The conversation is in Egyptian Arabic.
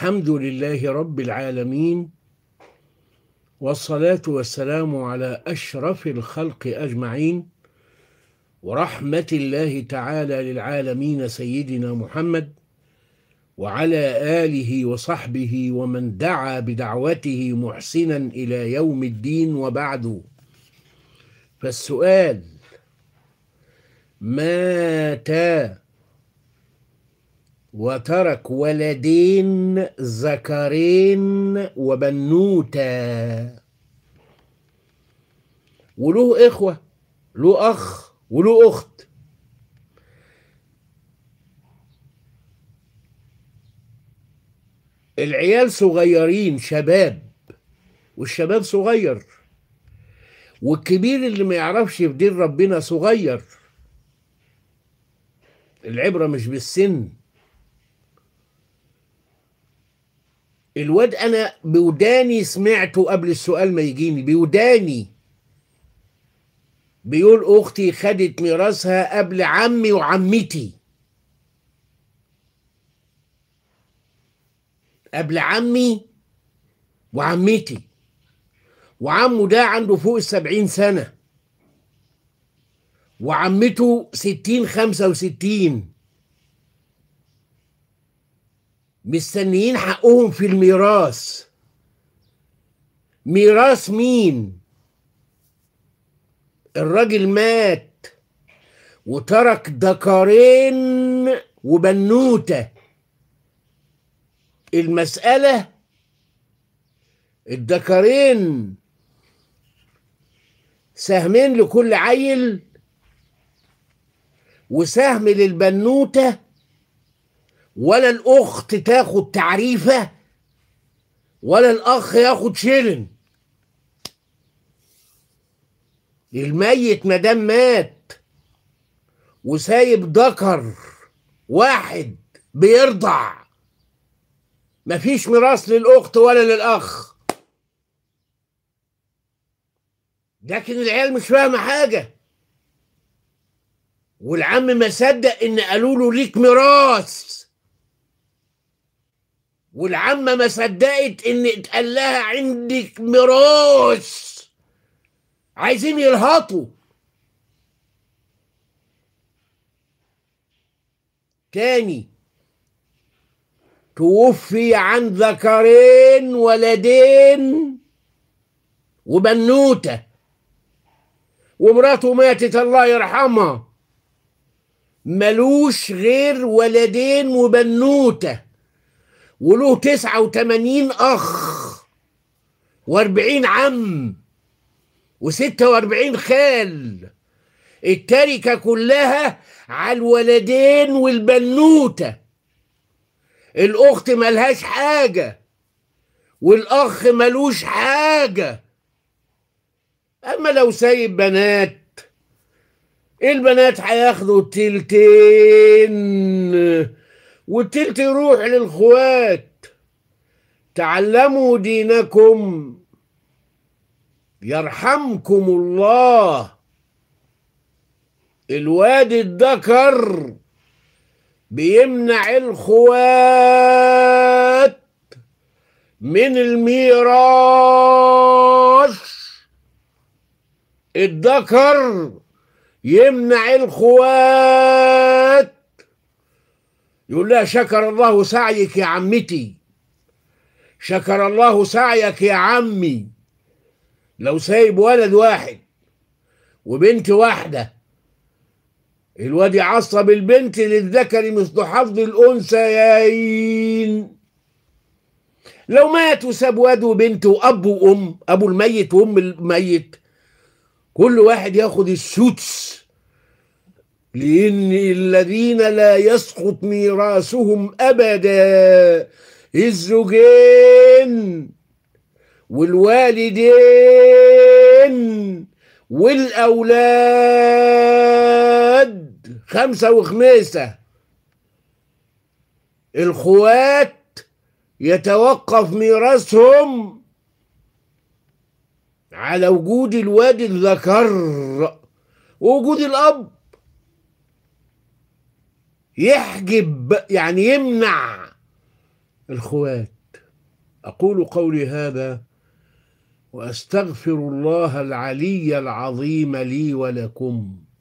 الحمد لله رب العالمين والصلاة والسلام على أشرف الخلق أجمعين ورحمة الله تعالى للعالمين سيدنا محمد وعلى آله وصحبه ومن دعا بدعوته محسنا إلى يوم الدين وبعد فالسؤال مات وترك ولدين ذكرين وبنوتا وله إخوة له أخ وله أخت العيال صغيرين شباب والشباب صغير والكبير اللي ما يعرفش في دين ربنا صغير العبرة مش بالسن الواد انا بوداني سمعته قبل السؤال ما يجيني بوداني بيقول اختي خدت ميراثها قبل عمي وعمتي قبل عمي وعمتي وعمه ده عنده فوق السبعين سنة وعمته ستين خمسة وستين مستنيين حقهم في الميراث ميراث مين الراجل مات وترك ذكرين وبنوته المسألة الذكرين سهمين لكل عيل وسهم للبنوته ولا الاخت تاخد تعريفه ولا الاخ ياخد شيلن الميت مدام مات وسايب ذكر واحد بيرضع مفيش ميراث للاخت ولا للاخ لكن العيال مش فاهمه حاجه والعم ما صدق ان قالوا له ليك ميراث والعمة ما صدقت ان اتقال لها عندك ميراث عايزين يلهطوا تاني توفي عن ذكرين ولدين وبنوته ومراته ماتت الله يرحمها ملوش غير ولدين وبنوته وله تسعة وتمانين أخ واربعين عم وستة واربعين خال التركة كلها على الولدين والبنوتة الأخت ملهاش حاجة والأخ ملوش حاجة أما لو سايب بنات البنات هياخدوا التلتين والتلت يروح للخوات تعلموا دينكم يرحمكم الله الواد الذكر بيمنع الخوات من الميراث الذكر يمنع الخوات يقول لها شكر الله سعيك يا عمتي شكر الله سعيك يا عمي لو سايب ولد واحد وبنت واحدة الواد يعصب البنت للذكر مثل حظ الأنثيين لو مات وساب واد وبنت وأب وأم أبو الميت وأم الميت كل واحد ياخد السدس لأن الذين لا يسقط ميراثهم أبدا الزوجين والوالدين والأولاد خمسة وخميسة الخوات يتوقف ميراثهم على وجود الواد الذكر ووجود الأب يحجب يعني يمنع الخوات أقول قولي هذا وأستغفر الله العلي العظيم لي ولكم